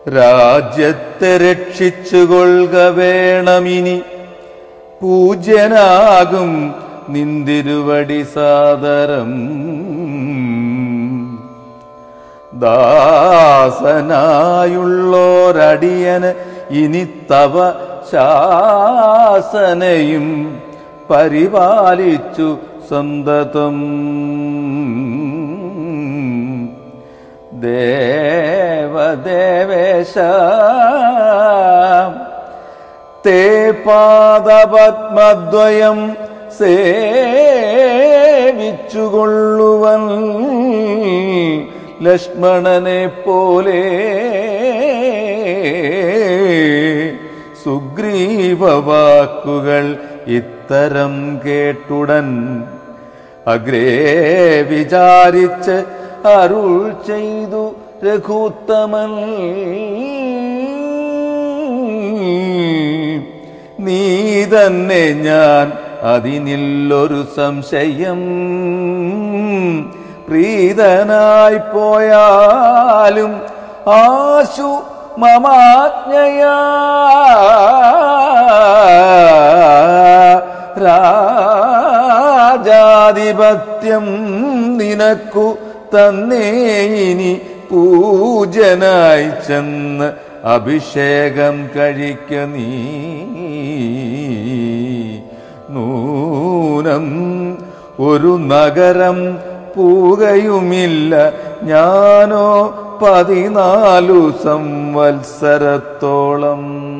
രാജ്യത്തെ രക്ഷിച്ചുകൊള്ളുക വേണമിനി പൂജ്യനാകും നിന്തിരുവടി സാദരം ദാസനായുള്ളോരടിയന് ഇനി തവ ശാസനയും പരിപാലിച്ചു സന്തതം ദേവദേവേശ തേ പാദപത്മദ്വയം സേവിച്ചുകൊള്ളുവൻ ലക്ഷ്മണനെ പോലെ സുഗ്രീവവാക്കുകൾ ഇത്തരം കേട്ടുടൻ അഗ്രേ വിചാരിച്ച് അരുൾ ചെയ്തു രഘുത്തമൻ നീ തന്നെ ഞാൻ അതിനില്ലൊരു സംശയം പ്രീതനായി പോയാലും ആശു മമാജ്ഞയാ രാജാധിപത്യം നിനക്കു തന്നേ ഇനി പൂജനായി ചെന്ന് അഭിഷേകം കഴിക്ക നീ നൂനം ഒരു നഗരം പൂകയുമില്ല ഞാനോ പതിനാലു സംവത്സരത്തോളം